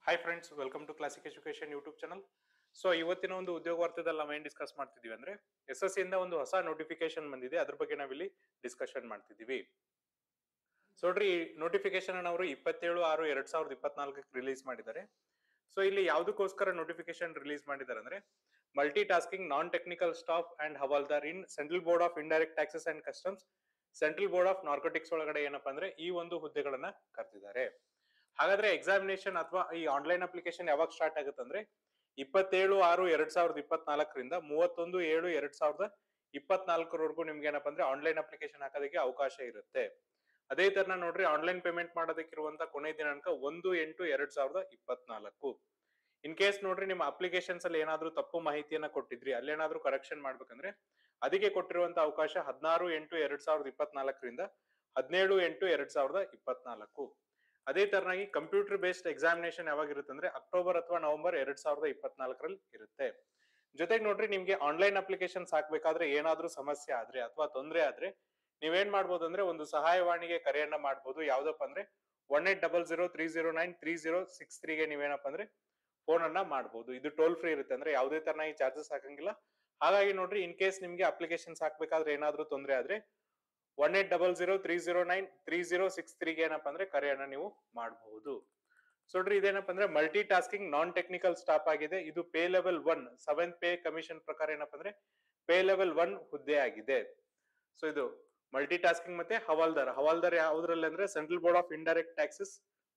hi friends welcome to classic education YouTube channel so ಇವತ್ತಿನ ಒಂದು ಉದ್ಯೋಗ ವಾರ್ತೆದಲ್ಲಿ ನಾವು ಏನ್ ಡಿಸ್ಕಸ್ ಮಾಡ್ತಿದೀವಿ ಅಂದ್ರೆ ಎಸ್ ಎಸ್ ಇಂದ ಒಂದು ಹೊಸ ನೋಟಿಫಿಕೇಶನ್ ಬಂದಿದೆ ಅದ್ರ ಬಗ್ಗೆ ನಾವಿಲ್ಲಿ ಡಿಸ್ಕಷನ್ ಮಾಡ್ತಿದೀವಿ ಸೊ ನೋಡ್ರಿ ನೋಟಿಫಿಕೇಶನ್ ಅವರು ಇಪ್ಪತ್ತೇಳು ಆರು ಎರಡ್ ಸಾವಿರದ ಇಪ್ಪತ್ನಾಲ್ಕಕ್ಕೆ ರಿಲೀಸ್ ಮಾಡಿದ್ದಾರೆ ಸೊ ಇಲ್ಲಿ ಯಾವ್ದಕ್ಕೋಸ್ಕರ ನೋಟಿಫಿಕೇಶನ್ ರಿಲೀಸ್ ಮಾಡಿದ್ದಾರೆ ಅಂದ್ರೆ multi tasking non technical staff and havaldar in central board of indirect taxes and customs central board of narcotics ಒಳಗಡೆ ಏನಪ್ಪಾ ಅಂದ್ರೆ ಈ ಒಂದು ಹುದ್ದೆಗಳನ್ನ ಕರೆದಿದ್ದಾರೆ ಹಾಗಾದ್ರೆ ಎಕ್ಸಾಮಿನೇಷನ್ ಅಥವಾ ಈ ಆನ್ಲೈನ್ ಅಪ್ಲಿಕೇಶನ್ ಯಾವಾಗ ಸ್ಟಾರ್ಟ್ ಆಗುತ್ತೆ ಅಂದ್ರೆ ಇಪ್ಪತ್ತೇಳು ಆರು ಎರಡ್ ಸಾವಿರದ ಇಪ್ಪತ್ನಾಲ್ಕರಿಂದ ಮೂವತ್ತೊಂದು ಏಳು ಎರಡ್ ಸಾವಿರದ ಇಪ್ಪತ್ನಾಲ್ಕರವರೆಗೂ ನಿಮ್ಗೆ ಏನಪ್ಪಾ ಅಂದ್ರೆ ಆನ್ಲೈನ್ ಅಪ್ಲಿಕೇಶನ್ ಹಾಕೋದಕ್ಕೆ ಅವಕಾಶ ಇರುತ್ತೆ ಅದೇ ತರ ನೋಡ್ರಿ ಆನ್ಲೈನ್ ಪೇಮೆಂಟ್ ಮಾಡೋದಕ್ಕಿರುವಂತ ಕೊನೆ ದಿನಾಂಕ ಒಂದು ಎಂಟು ಎರಡ್ ಸಾವಿರದ ಇಪ್ಪತ್ನಾಲ್ಕು ಇನ್ ಕೇಸ್ ನೋಡ್ರಿ ನಿಮ್ಮ ಅಪ್ಲಿಕೇಶನ್ಸ್ ಅಲ್ಲಿ ಏನಾದ್ರೂ ತಪ್ಪು ಮಾಹಿತಿಯನ್ನ ಕೊಟ್ಟಿದ್ರಿ ಅಲ್ಲೇನಾದ್ರೂ ಕರೆಕ್ಷನ್ ಮಾಡ್ಬೇಕಂದ್ರೆ ಅದಕ್ಕೆ ಕೊಟ್ಟಿರುವಂತ ಅವಕಾಶ ಹದಿನಾರು ಎಂಟು ಎರಡ್ ಸಾವಿರದ ಇಪ್ಪತ್ನಾಲ್ಕರಿಂದ ಹದಿನೇಳು ಎಂಟು ಎರಡ್ ಸಾವಿರದ ಇಪ್ಪತ್ನಾಲ್ಕು ಅದೇ ತರನಾಗಿ ಕಂಪ್ಯೂಟರ್ ಬೇಸ್ಡ್ ಎಕ್ಸಾಮಿನೇಷನ್ ಯಾವಾಗ ಇರುತ್ತೆ ಅಂದ್ರೆ ಅಕ್ಟೋಬರ್ ಅಥವಾ ನವೆಂಬರ್ ಎರಡ್ ಸಾವಿರದ ಇಪ್ಪತ್ನಾಲ್ಕರಲ್ಲಿ ಇರುತ್ತೆ ಜೊತೆಗೆ ನೋಡ್ರಿ ನಿಮ್ಗೆ ಆನ್ಲೈನ್ ಅಪ್ಲಿಕೇಶನ್ಸ್ ಹಾಕ್ಬೇಕಾದ್ರೆ ಏನಾದ್ರೂ ಸಮಸ್ಯೆ ಆದ್ರೆ ಅಥವಾ ತೊಂದರೆ ಆದ್ರೆ ನೀವೇನ್ ಮಾಡ್ಬೋದು ಅಂದ್ರೆ ಒಂದು ಸಹಾಯವಾಣಿಗೆ ಕರೆಯನ್ನ ಮಾಡ್ಬೋದು ಯಾವ್ದಪ್ಪ ಅಂದ್ರೆ one eight double zero three zero nine three zero six ತ್ರೀಗೆ ನೀವೇನಪ್ಪ ಅಂದ್ರೆ ಫೋನ್ ಅನ್ನ ಮಾಡ್ಬೋದು ಇದು ಟೋಲ್ ಫ್ರೀ ಇರುತ್ತೆ ಅಂದ್ರೆ ಯಾವುದೇ ತರನಾಗಿ ಚಾರ್ಜಸ್ ಹಾಕಂಗಿಲ್ಲ ಹಾಗಾಗಿ ನೋಡ್ರಿ ಇನ್ ಕೇಸ್ ನಿಮ್ಗೆ ಅಪ್ಲಿಕೇಶನ್ಸ್ ಹಾಕ್ಬೇಕಾದ್ರೆ ಏನಾದ್ರೂ ತೊಂದರೆ ಆದ್ರೆ one eight double zero three zero nine three zero six ತ್ರೀಗೆ ಏನಪ್ಪ ಅಂದ್ರೆ ಕರೆಯನ್ನ ನೀವು ಮಾಡಬಹುದು ಸೊ ನೋಡ್ರಿ ಇದೇನಪ್ಪ ಅಂದ್ರೆ multi tasking non technical staff ಆಗಿದೆ ಇದು pay level one seventh pay commission ಪ್ರಕಾರ ಏನಪ್ಪ ಅಂದ್ರೆ ಪೇ ಲೆವೆಲ್ ಒನ್ ಹುದ್ದೆ ಆಗಿದೆ ಸೊ ಇದು ಮಲ್ಟಿ ಟಾಸ್ಕಿಂಗ್ ಮತ್ತೆ ಹವಾಲ್ದಾರ್ ಹವಾಲ್ದಾರ್ ಯಾವ್ದ್ರಲ್ಲಿ ಅಂದ್ರೆ central board of indirect taxes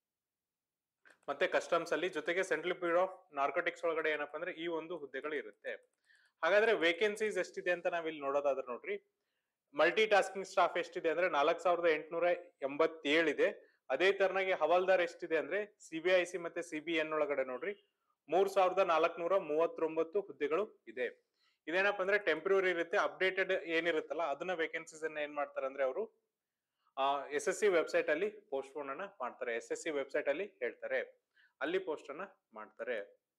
ಮತ್ತೆ ಕಸ್ಟಮ್ಸ್ ಅಲ್ಲಿ ಜೊತೆಗೆ ಸೆಂಟ್ರಲ್ ಬ್ಯೂರೋ ಆಫ್ ನಾರ್ಕೋಟಿಕ್ಸ್ ಒಳಗಡೆ ಏನಪ್ಪಾ ಅಂದ್ರೆ ಈ ಒಂದು ಹುದ್ದೆಗಳು ಇರುತ್ತೆ ಹಾಗಾದ್ರೆ ವೇಕೆನ್ಸೀಸ್ ಎಷ್ಟಿದೆ ಅಂತ ನಾವಿಲ್ಲಿ ನೋಡೋದಾದ್ರೆ ನೋಡ್ರಿ ಮಲ್ಟಿ ಟಾಸ್ಕಿಂಗ್ ಸ್ಟಾಫ್ ಎಷ್ಟಿದೆ ಅಂದ್ರೆ ನಾಲ್ಕ್ ಸಾವಿರದ ಎಂಟುನೂರ ಎಂಬತ್ತೇಳಿದೆ ಅದೇ ತರನಾಗಿ ಹವಾಲ್ದಾರ್ ಎಷ್ಟಿದೆ ಅಂದ್ರೆ ಸಿಬಿಐಸಿ ಮತ್ತೆ ಸಿಬಿಎನ್ ಒಳಗಡೆ ನೋಡ್ರಿ ಮೂರ್ ಸಾವಿರದ ನಾಲ್ಕನೂರ ಮೂವತ್ತೊಂಬತ್ತು ಹುದ್ದೆಗಳು ಇದೆ ಇದೇನಪ್ಪ ಅಂದ್ರೆ ಟೆಂಪ್ರರಿ ಇರುತ್ತೆ ಅಪ್ಡೇಟೆಡ್ ಏನಿರುತ್ತಲ್ಲ ಅದನ್ನ ವೇಕೆನ್ಸೀಸ್ ಅನ್ನ ಏನ್ ಮಾಡ್ತಾರೆ ಅಂದ್ರೆ ಅವರು ಎಸ್ ಎಸ್ ಸಿ ವೆಬ್ಸೈಟ್ ಅಲ್ಲಿ ಪೋಸ್ಟ್ ಪೋನ್ ಅನ್ನ ಮಾಡ್ತಾರೆ ಎಸ್ ಎಸ್ ಸಿ ವೆಬ್ಸೈಟ್ ಅಲ್ಲಿ ಹೇಳ್ತಾರೆ ಅಲ್ಲಿ ಪೋಸ್ಟ್ ಅನ್ನ ಮಾಡ್ತಾರೆ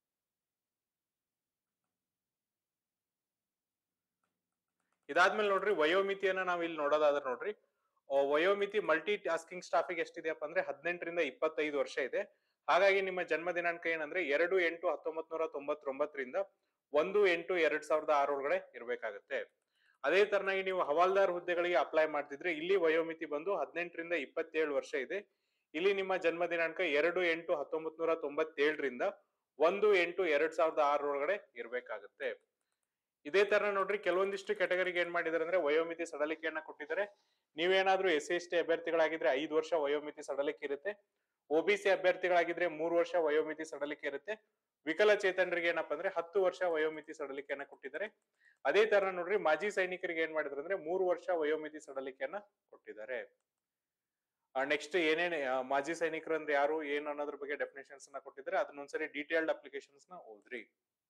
ಇದಾದ್ಮೇಲೆ ನೋಡ್ರಿ ವಯೋಮಿತಿಯನ್ನ ನಾವ್ ಇಲ್ಲಿ ನೋಡೋದಾದ್ರೆ ನೋಡ್ರಿ ಆ, ವಯೋಮಿತಿ ಮಲ್ಟಿ ಟಾಸ್ಕಿಂಗ್ ಸ್ಟಾಫಿಗೆ ಎಷ್ಟಿದೆಯಪ್ಪ ಅಂದ್ರೆ ಹದಿನೆಂಟರಿಂದ ಇಪ್ಪತ್ತೈದು ವರ್ಷ ಇದೆ ಹಾಗಾಗಿ ನಿಮ್ಮ ಜನ್ಮ ದಿನಾಂಕ ಏನಂದ್ರೆ ಎರಡು ಎಂಟು ಹತ್ತೊಂಬತ್ ನೂರ ತೊಂಬತ್ತೊಂಬತ್ತರಿಂದ ಒಂದು ಎಂಟು ಎರಡ್ ಸಾವಿರದ ಆರು ಒಳಗಡೆ ಇರ್ಬೇಕಾಗತ್ತೆ ಅದೇ ತರನಾಗಿ ನೀವು ಹವಾಲ್ದಾರ್ ಹುದ್ದೆಗಳಿಗೆ ಅಪ್ಲೈ ಮಾಡ್ತಿದ್ರೆ ಇಲ್ಲಿ ವಯೋಮಿತಿ ಬಂದು ಹದಿನೆಂಟರಿಂದ ಇಪ್ಪತ್ತೇಳು ವರ್ಷ ಇದೆ ಇಲ್ಲಿ ನಿಮ್ಮ ಜನ್ಮ ದಿನಾಂಕ ಎರಡು ಎಂಟು ಹತ್ತೊಂಬತ್ ನೂರ ತೊಂಬತ್ತೇಳರಿಂದ ಒಂದು ಎಂಟು ಎರಡ್ ಸಾವಿರದ ಆರರೊಳಗಡೆ ಇರ್ಬೇಕಾಗತ್ತೆ ಇದೇ ತರ ನೋಡ್ರಿ ಕೆಲವೊಂದಿಷ್ಟು ಕೆಟಗರಿಗೆ ಏನ್ ಮಾಡಿದಾರೆ ಅಂದ್ರೆ ವಯೋಮಿತಿ ಸಡಲಿಕೆಯನ್ನ ಕೊಟ್ಟಿದ್ದಾರೆ ನೀವೇನಾದ್ರೂ ಎಸ್ ಸಿ ಎಸ್ ಟಿ ಅಭ್ಯರ್ಥಿಗಳಾಗಿದ್ರೆ ಐದು ವರ್ಷ ವಯೋಮಿತಿ ಸಡಲಿಕೆ ಇರುತ್ತೆ ಒಬಿಸಿ ಅಭ್ಯರ್ಥಿಗಳಾಗಿದ್ರೆ ಮೂರು ವರ್ಷ ವಯೋಮಿತಿ ಸಡಲಿಕೆ ಇರುತ್ತೆ ವಿಕಲಚೇತನರಿಗೆ ಏನಪ್ಪಾ ಅಂದ್ರೆ ಹತ್ತು ವರ್ಷ ವಯೋಮಿತಿ ಸಡಲಿಕೆಯನ್ನ ಕೊಟ್ಟಿದ್ದಾರೆ ಅದೇ ತರ ನೋಡ್ರಿ ಮಾಜಿ ಸೈನಿಕರಿಗೆ ಏನ್ ಮಾಡಿದ್ರು ಅಂದ್ರೆ ಮೂರು ವರ್ಷ ವಯೋಮಿತಿ ಸಡಲಿಕೆಯನ್ನ ಕೊಟ್ಟಿದ್ದಾರೆ ನೆಕ್ಸ್ಟ್ ಏನೇನ್ ಆ, ಮಾಜಿ ಸೈನಿಕರು ಅಂದ್ರೆ ಯಾರು ಏನು ಅನ್ನೋದ್ರ ಬಗ್ಗೆ ಡೆಫಿನೇಷನ್ಸ್ ನ ಕೊಟ್ಟಿದ್ದಾರೆ ಅದನ್ನ ಒಂದ್ಸರಿ ಡೀಟೇಲ್ಡ್ ಅಪ್ಲಿಕೇಶನ್ಸ್ ನ ಓದ್ರಿ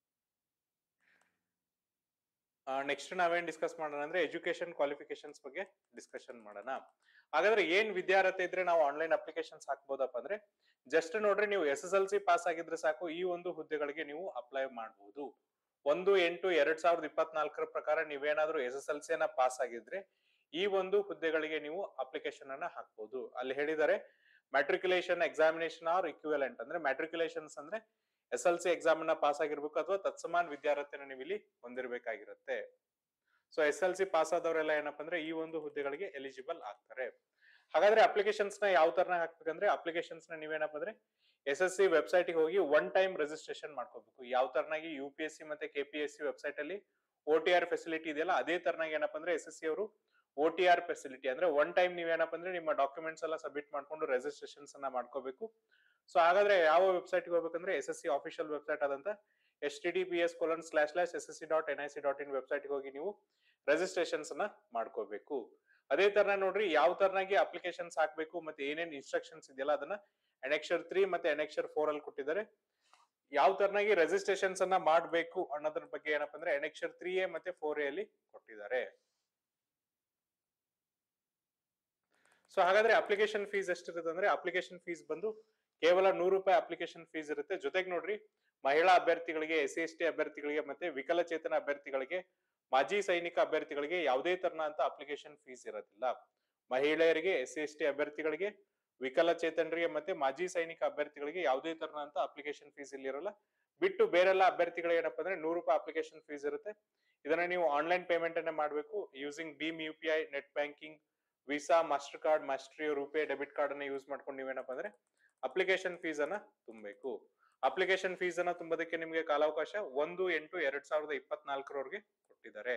ನೆಕ್ಸ್ಟ್ ನಾವೇನ್ ಡಿಸ್ಕಸ್ ಮಾಡೋಣ ಅಂದ್ರೆ ಎಜುಕೇಶನ್ ಕ್ವಾಲಿಫಿಕೇಶನ್ಸ್ ಬಗ್ಗೆ ಡಿಸ್ಕಷನ್ ಮಾಡೋಣ ಹಾಗಾದ್ರೆ ಏನ್ ವಿದ್ಯಾರ್ಹತೆ ಇದ್ರೆ ನಾವು ಆನ್ಲೈನ್ ಅಪ್ಲಿಕೇಶನ್ಸ್ ಹಾಕ್ಬೋದಪ್ಪ ಅಂದ್ರೆ ಜಸ್ಟ್ ನೋಡ್ರಿ ನೀವು S S L C pass ಆಗಿದ್ರೆ ಸಾಕು ಈ ಒಂದು ಹುದ್ದೆಗಳಿಗೆ ನೀವು ಅಪ್ಲೈ ಮಾಡಬಹುದು ಒಂದು ಎಂಟು ಎರಡ್ ಸಾವಿರದ ಇಪ್ಪತ್ನಾಲ್ಕರ ಪ್ರಕಾರ ನೀವೇನಾದ್ರೂ ಎಸ್ ಎಸ್ ಎಲ್ ಸಿ ನ ಪಾಸ್ ಆಗಿದ್ರೆ ಈ ಒಂದು ಹುದ್ದೆಗಳಿಗೆ ನೀವು ಅಪ್ಲಿಕೇಶನ್ ಅನ್ನ ಹಾಕ್ಬೋದು ಅಲ್ಲಿ ಹೇಳಿದ್ದಾರೆ ಮ್ಯಾಟ್ರಿಕ್ಯುಲೇಷನ್ ಎಕ್ಸಾಮಿನೇಷನ್ ಆರ್ ಇಕ್ವಿವೆಲೆಂಟ್ ಅಂದ್ರೆ ಮ್ಯಾಟ್ರಿಕ್ಯುಲೇಷನ್ಸ್ ಅಂದ್ರೆ ಎಸ್ ಎಲ್ ಸಿ ಎಕ್ಸಾಮ್ ನ ಪಾಸ್ ಆಗಿರ್ಬೇಕು ಅಥವಾ ತತ್ಸಮಾನ ವಿದ್ಯಾರ್ಥಿನ ನೀವು ಇಲ್ಲಿ ಹೊಂದಿರಬೇಕಾಗಿರುತ್ತೆ so S L C pass ಆದವರೆಲ್ಲ ಏನಪ್ಪಾ ಅಂದ್ರೆ ಈ ಒಂದು ಹುದ್ದೆಗಳಿಗೆ ಎಲಿಜಿಬಲ್ ಆಗ್ತಾರೆ ಹಾಗಾದ್ರೆ ಅಪ್ಲಿಕೇಶನ್ಸ್ ನ ಯಾವ ತರ ಹಾಕ್ಬೇಕಂದ್ರೆ ಅಪ್ಲಿಕೇಶನ್ಸ್ ನ ನೀವೇನಪ್ಪ ಅಂದ್ರೆ ಎಸ್ ಎಸ್ ಸಿ ವೆಬ್ಸೈಟ್ ಹೋಗಿ ಒನ್ ಟೈಮ್ ರಿಜಿಸ್ಟ್ರೇಷನ್ ಮಾಡ್ಕೋಬೇಕು ಯಾವ ತರನಾಗಿ ಯು ಪಿ ಎಸ್ ಸಿ ಮತ್ತೆ K P S C website ಅಲ್ಲಿ ಓ ಟಿ ಆರ್ ಫೆಸಿಲಿಟಿ ಇದೆಯಲ್ಲ ಅದೇ ತರನಾಗಿ ಏನಪ್ಪಾ ಅಂದ್ರೆ ಎಸ್ ಎಸ್ ಸಿ ಅವರು ಓ ಟಿ ಆರ್ ಫೆಸಿಲಿಟಿ ಅಂದ್ರೆ ಒನ್ ಟೈಮ್ ನೀವೇನಪ್ಪ ಅಂದ್ರೆ ನಿಮ್ಮ ಡಾಕ್ಯುಮೆಂಟ್ಸ್ ಎಲ್ಲ ಸಬ್ಮಿಟ್ ಮಾಡ್ಕೊಂಡು ರಿಜಿಸ್ಟ್ರೇಷನ್ಸ್ ಅನ್ನ ಮಾಡ್ಕೋಬೇಕು ಸೊ ಹಾಗಾದ್ರೆ ಯಾವ ವೆಬ್ಸೈಟ್ ಹೋಗ್ಬೇಕಂದ್ರೆ S S C official website ಆದಂತ S T D P S colon slash slash S S C dot N I C dot in website ಹೋಗಿ ನೀವು ರಿಜಿಸ್ಟ್ರೇಷನ್ಸ್ ಅನ್ನ ಮಾಡ್ಕೋಬೇಕು ಅದೇ ತರ ನೋಡ್ರಿ ಯಾವ ತರನಾಗಿ ಅಪ್ಲಿಕೇಶನ್ಸ್ ಹಾಕ್ಬೇಕು ಮತ್ತೆ ಏನೇನ್ ಇನ್ಸ್ಟ್ರಕ್ಷನ್ಸ್ ಇದೆಯಲ್ಲ ಅದನ್ನ ಎನೆಕ್ಷರ್ ತ್ರೀ ಮತ್ತೆ ಎನೆಕ್ಷರ್ ಫೋರ್ ಅಲ್ಲಿ ಕೊಟ್ಟಿದ್ದಾರೆ ಯಾವ ತರನಾಗಿ ರಿಜಿಸ್ಟ್ರೇಷನ್ಸ್ ಅನ್ನ ಮಾಡ್ಬೇಕು ಅನ್ನೋದ್ರ ಬಗ್ಗೆ ಏನಪ್ಪಾ ಅಂದ್ರೆ ಎನೆಕ್ಷರ್ ತ್ರೀ ಎ ಮತ್ತೆ ಫೋರ್ ಎ ಅಲ್ಲಿ ಕೊಟ್ಟಿದ್ದಾರೆ ಸೊ ಹಾಗಾದ್ರೆ ಅಪ್ಲಿಕೇಶನ್ ಫೀಸ್ ಎಷ್ಟಿರುತ್ತೆ ಅಂದ್ರೆ ಅಪ್ಲಿಕೇಶನ್ ಫೀಸ್ ಬಂದು ಕೇವಲ ನೂರು ರೂಪಾಯಿ ಅಪ್ಲಿಕೇಶನ್ ಫೀಸ್ ಇರುತ್ತೆ ಜೊತೆಗೆ ನೋಡ್ರಿ ಮಹಿಳಾ ಅಭ್ಯರ್ಥಿಗಳಿಗೆ ಎಸ್ ಸಿ ಎಸ್ ಟಿ ಅಭ್ಯರ್ಥಿಗಳಿಗೆ ಮತ್ತೆ ವಿಕಲಚೇತನ ಅಭ್ಯರ್ಥಿಗಳಿಗೆ ಮಾಜಿ ಸೈನಿಕ ಅಭ್ಯರ್ಥಿಗಳಿಗೆ ಯಾವುದೇ ತರನ ಅಂತ ಅಪ್ಲಿಕೇಶನ್ ಫೀಸ್ ಇರೋದಿಲ್ಲ ಮಹಿಳೆಯರಿಗೆ ಎಸ್ ಸಿ ಎಸ್ ಟಿ ಅಭ್ಯರ್ಥಿಗಳಿಗೆ ವಿಕಲಚೇತನರಿಗೆ ಮತ್ತೆ ಮಾಜಿ ಸೈನಿಕ ಅಭ್ಯರ್ಥಿಗಳಿಗೆ ಯಾವುದೇ ತರನಂತ ಅಪ್ಲಿಕೇಶನ್ ಫೀಸ್ ಇಲ್ಲಿ ಇರಲ್ಲ ಬಿಟ್ಟು ಬೇರೆಲ್ಲ ಅಭ್ಯರ್ಥಿಗಳಿಗೆ ಏನಪ್ಪಾ ಅಂದ್ರೆ ನೂರು ರೂಪಾಯಿ ಅಪ್ಲಿಕೇಶನ್ ಫೀಸ್ ಇರುತ್ತೆ ಇದನ್ನ ನೀವು ಆನ್ಲೈನ್ ಪೇಮೆಂಟ್ ಅನ್ನ ಮಾಡಬೇಕು ಯೂಸಿಂಗ್ ಭೀಮ್ U P I net banking Visa Master Card Maestro RuPay debit card ಅನ್ನ ಯೂಸ್ ಮಾಡ್ಕೊಂಡು ನೀವೇನಪ್ಪ ಅಂದ್ರೆ ಅಪ್ಲಿಕೇಶನ್ ಫೀಸ್ ಅನ್ನ ತುಂಬಬೇಕು ಅಪ್ಲಿಕೇಶನ್ ಫೀಸ್ ಅನ್ನ ತುಂಬೋದಕ್ಕೆ ನಿಮಗೆ ಕಾಲಾವಕಾಶ ಒಂದು ಎಂಟು ಎರಡ್ ಸಾವಿರದ ಇಪ್ಪತ್ನಾಲ್ಕರವರೆಗೆ ಕೊಟ್ಟಿದ್ದಾರೆ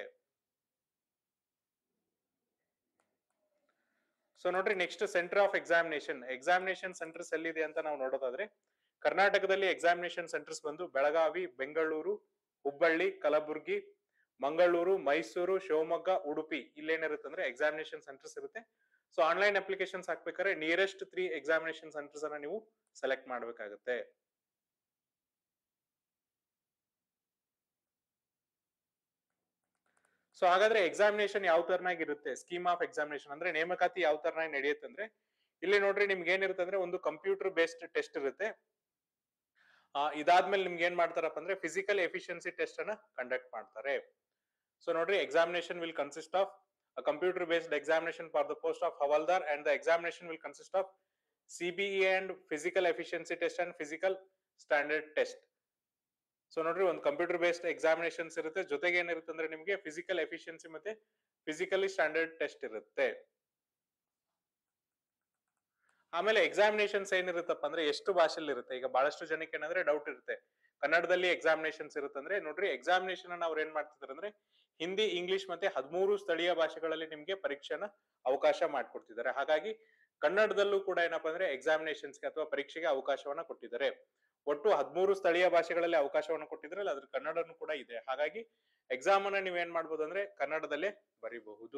ಸೊ ನೋಡ್ರಿ next centre of examination examination centres ಎಲ್ಲಿದೆ ಅಂತ ನಾವು ನೋಡೋದಾದ್ರೆ ಕರ್ನಾಟಕದಲ್ಲಿ ಎಕ್ಸಾಮಿನೇಷನ್ ಸೆಂಟರ್ಸ್ ಬಂದು ಬೆಳಗಾವಿ ಬೆಂಗಳೂರು ಹುಬ್ಬಳ್ಳಿ ಕಲಬುರ್ಗಿ ಮಂಗಳೂರು ಮೈಸೂರು ಶಿವಮೊಗ್ಗ ಉಡುಪಿ ಇಲ್ಲೇನಿರುತ್ತೆ ಅಂದ್ರೆ ಎಕ್ಸಾಮಿನೇಷನ್ ಸೆಂಟರ್ಸ್ ಇರುತ್ತೆ ಸೊ ಆನ್ಲೈನ್ ಅಪ್ಲಿಕೇಶನ್ಸ್ ಹಾಕ್ಬೇಕಾದ್ರೆ ನಿಯರೆಸ್ಟ್ ತ್ರೀ ಎಕ್ಸಾಮಿನೇಷನ್ ಸೆಂಟರ್ಸ್ ಅನ್ನ ನೀವು ಸೆಲೆಕ್ಟ್ ಮಾಡಬೇಕಾಗುತ್ತೆ ಸೊ ಹಾಗಾದ್ರೆ ಎಕ್ಸಾಮಿನೇಷನ್ ಯಾವ ತರನಾಗಿ ಇರುತ್ತೆ ಸ್ಕೀಮ್ ಆಫ್ ಎಕ್ಸಾಮಿನೇಷನ್ ಅಂದ್ರೆ ನೇಮಕಾತಿ ಯಾವ ತರನಾಗಿ ನಡೆಯುತ್ತೆ ಅಂದ್ರೆ ಇಲ್ಲಿ ನೋಡ್ರಿ ನಿಮ್ಗೆ ಏನಿರುತ್ತೆ ಅಂದ್ರೆ ಒಂದು ಕಂಪ್ಯೂಟರ್ ಬೇಸ್ಡ್ ಟೆಸ್ಟ್ ಇರುತ್ತೆ ಆ, ಇದಾದ್ಮೇಲೆ ನಿಮ್ಗೆ ಏನ್ ಮಾಡ್ತಾರಪ್ಪ ಅಂದ್ರೆ ಫಿಸಿಕಲ್ ಎಫಿಷಿಯನ್ಸಿ ಟೆಸ್ಟ್ ಅನ್ನ ಕಂಡಕ್ಟ್ ಮಾಡ್ತಾರೆ ಸೊ ನೋಡ್ರಿ examination will consist of computer based examination for the post of havaldar and the examination will consist of CBE and physical efficiency test and physical standard test so ನೋಡ್ರಿ ಒಂದು computer based examinations ಇರುತ್ತೆ ಜೊತೆಗೆ ಏನಿರುತ್ತೆ ಅಂದ್ರೆ ನಿಮಗೆ physical efficiency ಮತ್ತೆ physically standard test ಇರುತ್ತೆ ಆಮೇಲೆ ಎಕ್ಸಾಮಿನೇಷನ್ಸ್ ಏನಿರುತ್ತಪ್ಪ ಅಂದ್ರೆ ಎಷ್ಟು ಭಾಷೆಲಿ ಇರುತ್ತೆ ಈಗ ಬಹಳಷ್ಟು ಜನಕ್ಕೆ ಏನಂದ್ರೆ ಡೌಟ್ ಇರುತ್ತೆ ಕನ್ನಡದಲ್ಲಿ ಎಕ್ಸಾಮಿನೇಷನ್ಸ್ ಇರುತ್ತೆ ಅಂದ್ರೆ ನೋಡ್ರಿ ಎಕ್ಸಾಮಿನೇಷನ್ ಅನ್ನ ಅವ್ರು ಏನ್ ಮಾಡ್ತಿದ್ದಾರೆ ಅಂದ್ರೆ ಹಿಂದಿ ಇಂಗ್ಲಿಷ್ ಮತ್ತೆ ಹದಿಮೂರು ಸ್ಥಳೀಯ ಭಾಷೆಗಳಲ್ಲಿ ನಿಮ್ಗೆ ಪರೀಕ್ಷೆನ ಅವಕಾಶ ಮಾಡ್ಕೊಡ್ತಿದ್ದಾರೆ ಹಾಗಾಗಿ ಕನ್ನಡದಲ್ಲೂ ಕೂಡ ಏನಪ್ಪಾ ಅಂದ್ರೆ ಎಕ್ಸಾಮಿನೇಷನ್ಸ್ಗೆ ಅಥವಾ ಪರೀಕ್ಷೆಗೆ ಅವಕಾಶವನ್ನ ಕೊಟ್ಟಿದ್ದಾರೆ ಒಟ್ಟು ಹದಿಮೂರು ಸ್ಥಳೀಯ ಭಾಷೆಗಳಲ್ಲಿ ಅವಕಾಶವನ್ನು ಕೊಟ್ಟಿದ್ರಲ್ಲ ಅದ್ರ ಕನ್ನಡನು ಕೂಡ ಇದೆ ಹಾಗಾಗಿ ಎಕ್ಸಾಮ್ ಅನ್ನ ನೀವ್ ಏನ್ ಮಾಡ್ಬೋದು ಅಂದ್ರೆ ಕನ್ನಡದಲ್ಲೇ ಬರಿಬಹುದು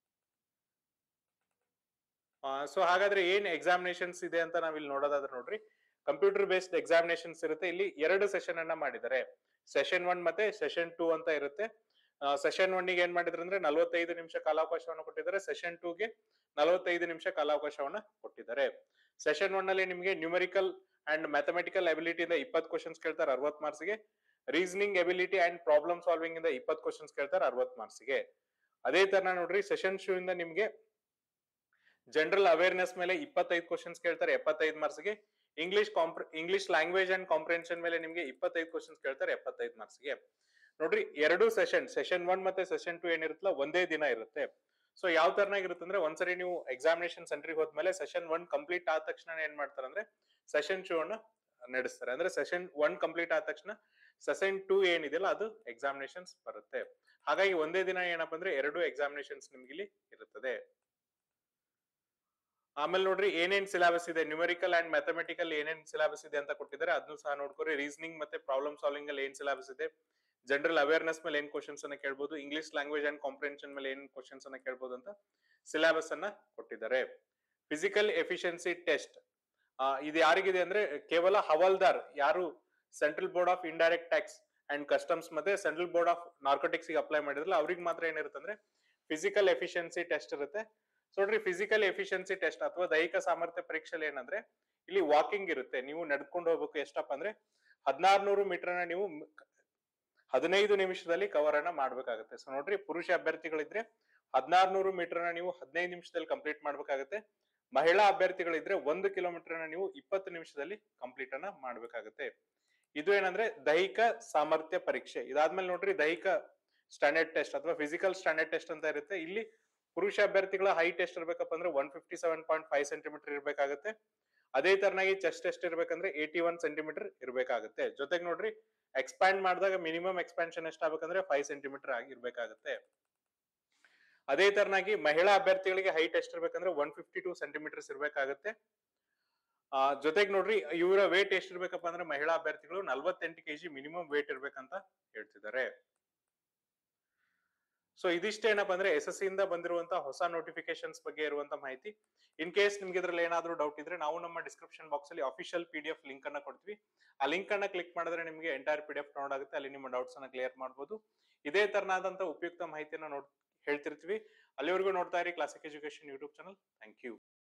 ಸೊ ಹಾಗಾದ್ರೆ ಏನ್ ಎಕ್ಸಾಮಿನೇಷನ್ಸ್ ಇದೆ ಅಂತ ನಾವ್ ಇಲ್ಲಿ ನೋಡೋದಾದ್ರೆ ನೋಡ್ರಿ ಕಂಪ್ಯೂಟರ್ ಬೇಸ್ಡ್ ಎಕ್ಸಾಮಿನೇಷನ್ಸ್ ಇರುತ್ತೆ ಇಲ್ಲಿ ಎರಡು ಸೆಷನ್ ಅನ್ನ ಮಾಡಿದ್ದಾರೆ ಸೆಷನ್ ಒನ್ ಮತ್ತೆ ಸೆಷನ್ ಟೂ ಅಂತ ಇರುತ್ತೆ ಸೆಷನ್ ಒನ್ ಗೆ ಏನ್ ಮಾಡಿದ್ರು ಅಂದ್ರೆ ನಲವತ್ತೈದು ನಿಮಿಷ ಕಾಲಾವಕಾಶವನ್ನು ಕೊಟ್ಟಿದ್ದಾರೆ ಸೆಷನ್ ಟೂ ಗೆ ನಲವತ್ತೈದು ನಿಮಿಷ ಕಾಲಾವಕಾಶವನ್ನ ಕೊಟ್ಟಿದ್ದಾರೆ ಸೆಷನ್ ಒನ್ ಅಲ್ಲಿ ನಿಮಗೆ ನ್ಯೂಮರಿಕಲ್ ಅಂಡ್ ಮ್ಯಾಥಮೆಟಿಕಲ್ ಅಬಿಲಿಟಿ ಇಂದ ಇಪ್ಪತ್ತು ಕ್ವಶನ್ಸ್ ಕೇಳ್ತಾರೆ ಅರವತ್ ಮಾರ್ಕ್ಸ್ ಗೆ reasoning ability and problem solving ಇಂದ ಇಪ್ಪತ್ತು ಕ್ವಶನ್ಸ್ ಕೇಳ್ತಾರೆ ಅರವತ್ ಮಾರ್ಕ್ಸ್ ಗೆ ಅದೇ ತರ ನೋಡ್ರಿ ಸೆಷನ್ ಶೂ ಇಂದ ನಿಮ್ಗೆ ಜನರಲ್ ಅವೇರ್ನೆಸ್ ಮೇಲೆ ಇಪ್ಪತ್ತೈದು ಕ್ವಶನ್ಸ್ ಕೇಳ್ತಾರೆ ಎಪ್ಪತ್ತೈದು ಮಾರ್ಕ್ಸ್ ಗೆ English compre English language and comprehension ಮೇಲೆ ನಿಮ್ಗೆ ಇಪ್ಪತ್ತೈದು ಕ್ವಶನ್ಸ್ ಕೇಳ್ತಾರೆ ಎಪ್ಪತ್ತೈದು ಮಾರ್ಕ್ಸ್ ಗೆ ನೋಡ್ರಿ ಎರಡು ಸೆಷನ್ ಸೆಷನ್ ಒನ್ ಮತ್ತೆ ಸೆಷನ್ ಟು ಏನಿರುತ್ತಲ್ಲ ಒಂದೇ ದಿನ ಇರುತ್ತೆ ಸೊ ಯಾವ ತರನಾಗಿರುತ್ತೆ ಅಂದ್ರೆ ಒಂದ್ಸರಿ ನೀವು ಎಕ್ಸಾಮಿನೇಷನ್ ಸೆಂಟ್ರಿಗೆ ಹೋದ್ಮೇಲೆ ಸೆಷನ್ ಒನ್ ಕಂಪ್ಲೀಟ್ ಆದ ತಕ್ಷಣ ಏನ್ ಮಾಡ್ತಾರೆ ಅಂದ್ರೆ ಸೆಷನ್ ಟೂ ಅನ್ನ ನಡೆಸ್ತಾರೆ ಅಂದ್ರೆ ಸೆಷನ್ ಒನ್ ಕಂಪ್ಲೀಟ್ ಆದ ತಕ್ಷಣ ಸೆಷನ್ ಟೂ ಏನಿದೆಯಲ್ಲ ಅದು ಎಕ್ಸಾಮಿನೇಷನ್ಸ್ ಬರುತ್ತೆ ಹಾಗಾಗಿ ಒಂದೇ ದಿನ ಏನಪ್ಪಾ ಅಂದ್ರೆ ಎರಡು ಎಕ್ಸಾಮಿನೇಷನ್ಸ್ ನಿಮ್ಗೆ ಇಲ್ಲಿ ಇರುತ್ತದೆ ಆಮೇಲೆ ನೋಡ್ರಿ ಏನೇನ್ ಸಿಲೆಬಸ್ ಇದೆ ನ್ಯೂಮರಿಕಲ್ ಅಂಡ್ ಮ್ಯಾಥಮೆಟಿಕಲ್ ಏನೇನ್ ಸಿಲೆಬಸ್ ಇದೆ ಅಂತ ಕೊಟ್ಟಿದ್ದಾರೆ ಅದನ್ನು ಸಹ ನೋಡ್ಕೊರಿ ರೀಸನಿಂಗ್ ಮತ್ತೆ ಪ್ರಾಬ್ಲಮ್ ಸಾಲ್ವಿಂಗ್ ಅಲ್ಲಿ ಏನ್ ಸಿಲೆಬಸ್ ಇದೆ ಜನರಲ್ ಅವೇರ್ನೆಸ್ ಮೇಲೆ ಏನ್ ಕ್ವಶನ್ಸ್ ಅನ್ನ ಕೇಳ್ಬೋದು ಇಂಗ್ಲಿಷ್ ಲ್ಯಾಂಗ್ವೇಜ್ ಅಂಡ್ ಕಾಂಪ್ರಿಹೆನ್ಷನ್ ಮೇಲೆ ಏನ್ ಕ್ವಶನ್ಸ್ ಅನ್ನ ಕೇಳ್ಬೋದು ಅಂತ ಸಿಲೆಬಸ್ ಅನ್ನ ಕೊಟ್ಟಿದ್ದಾರೆ ಫಿಸಿಕಲ್ ಎಫಿಷಿಯನ್ಸಿ ಟೆಸ್ಟ್ ಇದು ಯಾರಿಗಿದೆ ಅಂದ್ರೆ ಕೇವಲ ಹವಾಲ್ದಾರ್ ಯಾರು central board of indirect tax and customs ಮತ್ತೆ central board of narcotics apply ಮಾಡಿದ್ರಲ್ಲ ಅವ್ರಿಗೆ ಮಾತ್ರ ಏನಿರುತ್ತೆ ಅಂದ್ರೆ ಫಿಸಿಕಲ್ ಎಫಿಷಿಯನ್ಸಿ ಟೆಸ್ಟ್ ಇರುತ್ತೆ ಸೊ ನೋಡ್ರಿ ಫಿಸಿಕಲ್ ಎಫಿಷಿಯನ್ಸಿ ಟೆಸ್ಟ್ ಅಥವಾ ದೈಹಿಕ ಸಾಮರ್ಥ್ಯ ಪರೀಕ್ಷೆಯಲ್ಲಿ ಏನಂದ್ರೆ ಇಲ್ಲಿ ವಾಕಿಂಗ್ ಇರುತ್ತೆ ನೀವು ನಡ್ಕೊಂಡು ಹೋಗ್ಬೇಕು ಎಷ್ಟಪ್ಪ ಅಂದ್ರೆ ಹದಿನಾರ್ನೂರು ಮೀಟರ್ ನ ನೀವು ಮ್- ಹದಿನೈದು ನಿಮಿಷದಲ್ಲಿ ಕವರ್ ಅನ್ನ ಮಾಡ್ಬೇಕಾಗುತ್ತೆ ಸೊ ನೋಡ್ರಿ ಪುರುಷ ಅಭ್ಯರ್ಥಿಗಳಿದ್ರೆ ಹದಿನಾರ್ನೂರು ಮೀಟರ್ ನ ನೀವು ಹದಿನೈದು ನಿಮಿಷದಲ್ಲಿ ಕಂಪ್ಲೀಟ್ ಮಾಡ್ಬೇಕಾಗುತ್ತೆ ಮಹಿಳಾ ಅಭ್ಯರ್ಥಿಗಳಿದ್ರೆ ಒಂದು ಕಿಲೋಮೀಟರ್ ನ ನೀವು ಇಪ್ಪತ್ತು ನಿಮಿಷದಲ್ಲಿ ಕಂಪ್ಲೀಟ್ ಅನ್ನ ಮಾಡ್ಬೇಕಾಗುತ್ತೆ ಇದು ಏನಂದ್ರೆ ದೈಹಿಕ ಸಾಮರ್ಥ್ಯ ಪರೀಕ್ಷೆ ಇದಾದ್ಮೇಲೆ ನೋಡ್ರಿ ದೈಹಿಕ ಸ್ಟ್ಯಾಂಡರ್ಡ್ ಟೆಸ್ಟ್ ಅಥವಾ ಫಿಸಿಕಲ್ ಸ್ಟ್ಯಾಂಡರ್ಡ್ ಟೆಸ್ಟ್ ಅಂತ ಇರುತ್ತೆ ಇಲ್ಲಿ ಪುರುಷ ಅಭ್ಯರ್ಥಿಗಳ ಹೈಟ್ ಎಷ್ಟು ಇರ್ಬೇಕಪ್ಪ ಅಂದ್ರೆ one fifty seven point five centimetre ಇರ್ಬೇಕಾಗುತ್ತೆ ಅದೇ ತರನಾಗಿ ಚೆಸ್ಟ್ ಎಷ್ಟು ಇರ್ಬೇಕಂದ್ರೆ ಏಟಿ ಒನ್ ಸೆಂಟಿಮೀಟರ್ ಇರ್ಬೇಕಾಗುತ್ತೆ ಜೊತೆಗೆ ನೋಡ್ರಿ ಎಕ್ಸ್ಪ್ಯಾಂಡ್ ಮಾಡಿದಾಗ ಮಿನಿಮಮ್ ಎಕ್ಸ್ಪಾನ್ಷನ್ ಎಷ್ಟಾಗಬೇಕಂದ್ರೆ ಫೈವ್ ಸೆಂಟಿಮೀಟರ್ ಆಗಿರ್ಬೇಕಾಗುತ್ತೆ ಅದೇ ತರನಾಗಿ ಮಹಿಳಾ ಅಭ್ಯರ್ಥಿಗಳಿಗೆ ಹೈಟ್ ಎಷ್ಟಿರ್ಬೇಕಂದ್ರೆ ಒನ್ ಫಿಫ್ಟಿ ಟೂ ಸೆಂಟಿಮೀಟರ್ಸ್ ಇರ್ಬೇಕಾಗುತ್ತೆ ಆ ಜೊತೆಗೆ ನೋಡ್ರಿ ಇವರ ವೇಟ್ ಎಷ್ಟಿರ್ಬೇಕಪ್ಪ ಅಂದ್ರೆ ಮಹಿಳಾ ಅಭ್ಯರ್ಥಿಗಳು ನಲ್ವತ್ತೆಂಟು ಕೆಜಿ ಮಿನಿಮಮ್ ವೇಟ್ ಇರ್ಬೇಕಂತ ಹೇಳ್ತಿದ್ದಾರೆ ಸೊ ಇದಿಷ್ಟೇ ಏನಪ್ಪಾ ಅಂದ್ರೆ ಎಸ್ ಎಸ್ ಇಂದ ಬಂದಿರುವಂತಹ ಹೊಸ ನೋಟಿಫಿಕೇಶನ್ಸ್ ಬಗ್ಗೆ ಇರುವಂತ ಮಾಹಿತಿ ಇನ್ ಕೇಸ್ ನಿಮ್ಗೆ ಇದ್ರಲ್ಲಿ ಏನಾದ್ರೂ ಡೌಟ್ ಇದ್ರೆ ನಾವು ನಮ್ಮ ಡಿಸ್ಕ್ರಿಪ್ಷನ್ ಬಾಕ್ಸ್ ಅಲ್ಲಿ official P D F link ಅನ್ನ ಕೊಡ್ತೀವಿ ಆ ಲಿಂಕ್ ಅನ್ನ ಕ್ಲಿಕ್ ಮಾಡಿದ್ರೆ ನಿಮಗೆ entire P D F download ಆಗುತ್ತೆ ಅಲ್ಲಿ ನಿಮ್ಮ ಡೌಟ್ಸ್ ಅನ್ನ ಕ್ಲಿಯರ್ ಮಾಡಬಹುದು ಇದೇ ತರನಾದಂತ ಉಪಯುಕ್ತ ಮಾಹಿತಿಯನ್ನ ನೋಡ್ ಹೇಳ್ತಿರ್ತೀವಿ ಅಲ್ಲಿವರೆಗೂ ನೋಡ್ತಾ ಇರಿ classic education YouTube channel thank you